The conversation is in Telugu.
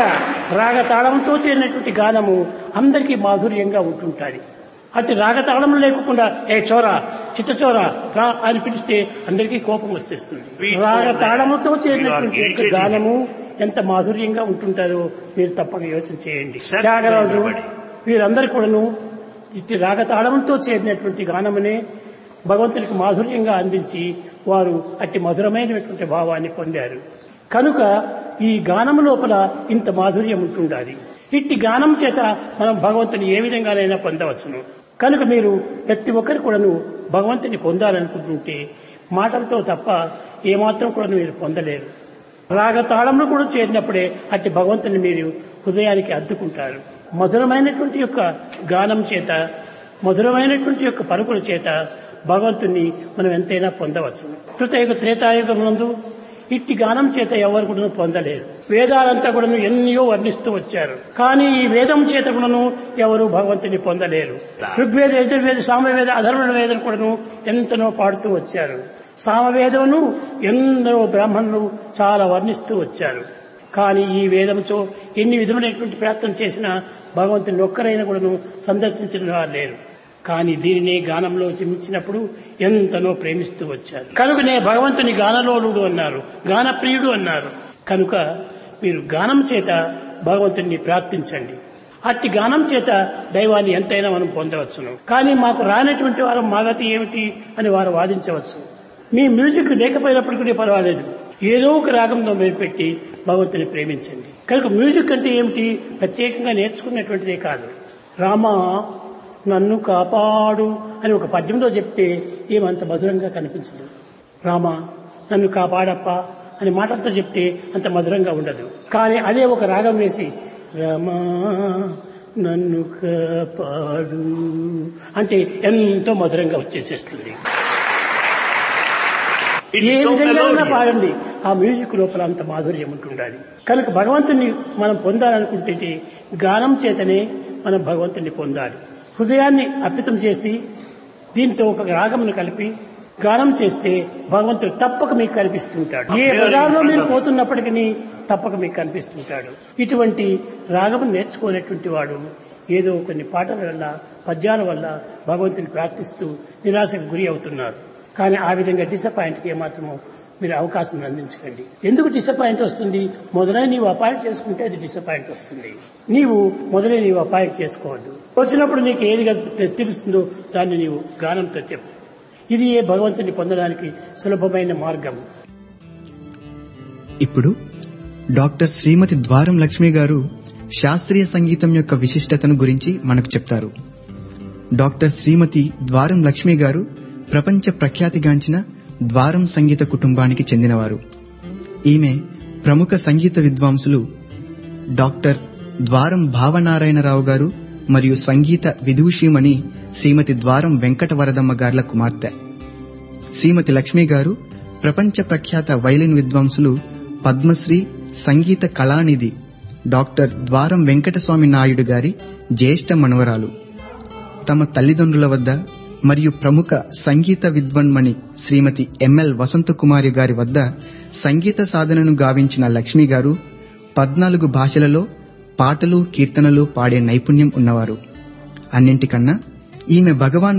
రాగతాళంతో చేరినటువంటి గానము అందరికీ మాధుర్యంగా ఉంటుంటుంది అటు రాగతాళం లేకుండా ఏ చోరా చిట్ట చోరా రా అని పిలిస్తే అందరికీ కోపం వచ్చేస్తుంది రాగతాళముతో చేరినటువంటి యొక్క గానము ఎంత మాధుర్యంగా ఉంటుంటారో మీరు తప్పక యోచన చేయండి త్యాగరాజు వీరందరూ కూడాను ఇట్టి రాగతాళంతో చేరినటువంటి గానమునే భగవంతునికి మాధుర్యంగా అందించి వారు అట్టి మధురమైనటువంటి భావాన్ని పొందారు కనుక ఈ గానం లోపల ఇంత మాధుర్యం ఉంటుండాలి ఇట్టి గానం చేత మనం భగవంతుని ఏ విధంగానైనా పొందవచ్చును కనుక మీరు ప్రతి ఒక్కరు కూడాను భగవంతుని పొందాలనుకుంటుంటే మాటలతో తప్ప ఏమాత్రం కూడా మీరు పొందలేరు రాగతాళంలో కూడా చేరినప్పుడే అట్టి భగవంతుని మీరు హృదయానికి అద్దుకుంటారు మధురమైనటువంటి యొక్క గానం చేత మధురమైనటువంటి యొక్క పలుకుల చేత భగవంతుని మనం ఎంతైనా పొందవచ్చు కృతయుగ త్రేతాయుగం నందు ఇట్టి గానం చేత ఎవరు కూడా పొందలేరు వేదాలంతా కూడాను ఎన్నో వర్ణిస్తూ వచ్చారు కానీ ఈ వేదం చేత కూడాను ఎవరు భగవంతుని పొందలేరు ఋగ్వేద యజుర్వేద సామవేద అధర్వణ వేదం కూడాను ఎంతనో పాడుతూ వచ్చారు సామవేదమును ఎందరో బ్రాహ్మణులు చాలా వర్ణిస్తూ వచ్చారు కానీ ఈ వేదంతో ఎన్ని విధమైనటువంటి ప్రయత్నం చేసినా భగవంతుని ఒక్కరైనా కూడాను సందర్శించిన వారు లేరు కానీ దీనినే గానంలో చిమించినప్పుడు ఎంతనో ప్రేమిస్తూ వచ్చారు కనుకనే భగవంతుని గానలోలుడు అన్నారు గానప్రియుడు అన్నారు కనుక మీరు గానం చేత భగవంతుని ప్రార్థించండి అట్టి గానం చేత దైవాన్ని ఎంతైనా మనం పొందవచ్చును కానీ మాకు రానటువంటి వారు మాగతి ఏమిటి అని వారు వాదించవచ్చు మీ మ్యూజిక్ లేకపోయినప్పటికీ పర్వాలేదు ఏదో ఒక రాగంలో మీరు పెట్టి భగవంతుని ప్రేమించండి కనుక మ్యూజిక్ అంటే ఏమిటి ప్రత్యేకంగా నేర్చుకున్నటువంటిదే కాదు రామా నన్ను కాపాడు అని ఒక పద్యంలో చెప్తే ఏమంత మధురంగా కనిపించదు రామ నన్ను కాపాడప్ప అని మాటలతో చెప్తే అంత మధురంగా ఉండదు కానీ అదే ఒక రాగం వేసి రమా నన్ను కాపాడు అంటే ఎంతో మధురంగా వచ్చేసేస్తుంది It ఏ is so విధంగా melodious. పాడండి ఆ మ్యూజిక్ లోపల అంత మాధుర్యం ఉంటుండాలి కనుక భగవంతుని మనం పొందాలనుకుంటే గానం చేతనే మనం భగవంతుని పొందాలి హృదయాన్ని అర్పితం చేసి దీంతో ఒక రాగమును కలిపి గానం చేస్తే భగవంతుడు తప్పక మీకు కనిపిస్తుంటాడు ఏ బజార్లో మీరు పోతున్నప్పటికీ తప్పక మీకు కనిపిస్తుంటాడు ఇటువంటి రాగము నేర్చుకునేటువంటి వాడు ఏదో కొన్ని పాటల వల్ల పద్యాల వల్ల భగవంతుని ప్రార్థిస్తూ నిరాశకు గురి అవుతున్నారు కానీ ఆ విధంగా డిసప్పాయింట్కి ఏమాత్రము మీరు అవకాశం అందించకండి ఎందుకు డిసప్పాయింట్ వస్తుంది మొదలై నీవు అపాయింట్ చేసుకుంటే అది డిసప్పాయింట్ వస్తుంది నీవు మొదలై నీవు అపాయింట్ చేసుకోవద్దు వచ్చినప్పుడు నీకు ఏది తె- తెలుస్తుందో దాన్ని నీవు గానంతో చెప్పు ఇది ఏ భగవంతుని పొందడానికి సులభమైన మార్గం ఇప్పుడు డాక్టర్ శ్రీమతి ద్వారం లక్ష్మి గారు శాస్త్రీయ సంగీతం యొక్క విశిష్టతను గురించి మనకు చెప్తారు డాక్టర్ శ్రీమతి ద్వారం లక్ష్మి గారు ప్రపంచ ప్రఖ్యాతిగాంచిన ద్వారం సంగీత కుటుంబానికి చెందినవారు ఈమె ప్రముఖ సంగీత విద్వాంసులు డాక్టర్ ద్వారం భావనారాయణరావు గారు మరియు సంగీత విదూషీమణి శ్రీమతి ద్వారం వెంకట వరదమ్మ గార్ల కుమార్తె శ్రీమతి లక్ష్మి గారు ప్రపంచ ప్రఖ్యాత వైలిన్ విద్వాంసులు పద్మశ్రీ సంగీత కళానిధి డాక్టర్ ద్వారం వెంకటస్వామి నాయుడు గారి జ్యేష్ఠ మనవరాలు తమ తల్లిదండ్రుల వద్ద మరియు ప్రముఖ సంగీత విద్వన్మణి శ్రీమతి ఎంఎల్ వసంతకుమారి గారి వద్ద సంగీత సాధనను గావించిన లక్ష్మి గారు పద్నాలుగు భాషలలో పాటలు కీర్తనలు పాడే నైపుణ్యం ఉన్నవారు అన్నింటికన్నా ఈమె భగవాన్